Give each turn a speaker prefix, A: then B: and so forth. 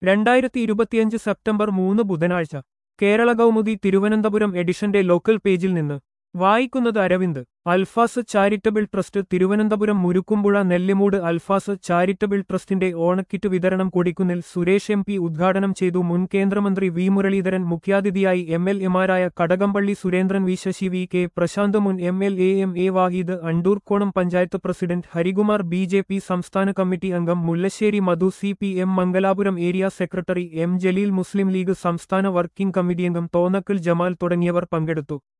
A: രണ്ടായിരത്തി ഇരുപത്തിയഞ്ച് സെപ്റ്റംബർ മൂന്ന് ബുധനാഴ്ച കേരള കൗമുദി തിരുവനന്തപുരം എഡിഷന്റെ ലോക്കൽ പേജിൽ നിന്ന് വായിക്കുന്നത് Aravind Alfas charitable trust Thiruvananthapuram Murukkumpuzha Nellimoodu Alfas charitable ട്രസ്റ്റിന്റെ ഓണക്കിറ്റ് വിതരണം കൊടിക്കുന്നിൽ സുരേഷ് എം പി ഉദ്ഘാടനം ചെയ്തു മുൻ കേന്ദ്രമന്ത്രി വി മുരളീധരൻ മുഖ്യാതിഥിയായി എം എൽ എമാരായ Kadakampally Surendran V Sasi V K Prasanth മുൻ M L A M A Vahid Andoorkonam panchayat president Harikumar B J P സംസ്ഥാന കമ്മിറ്റി അംഗം Mullassery Madhu C P M Mangalapuram area secretary M Jaleel Muslim League സംസ്ഥാന വർക്കിംഗ് കമ്മിറ്റി അംഗം തോന്നക്കൽ ജമാൽ തുടങ്ങിയവർ പങ്കെടുത്തു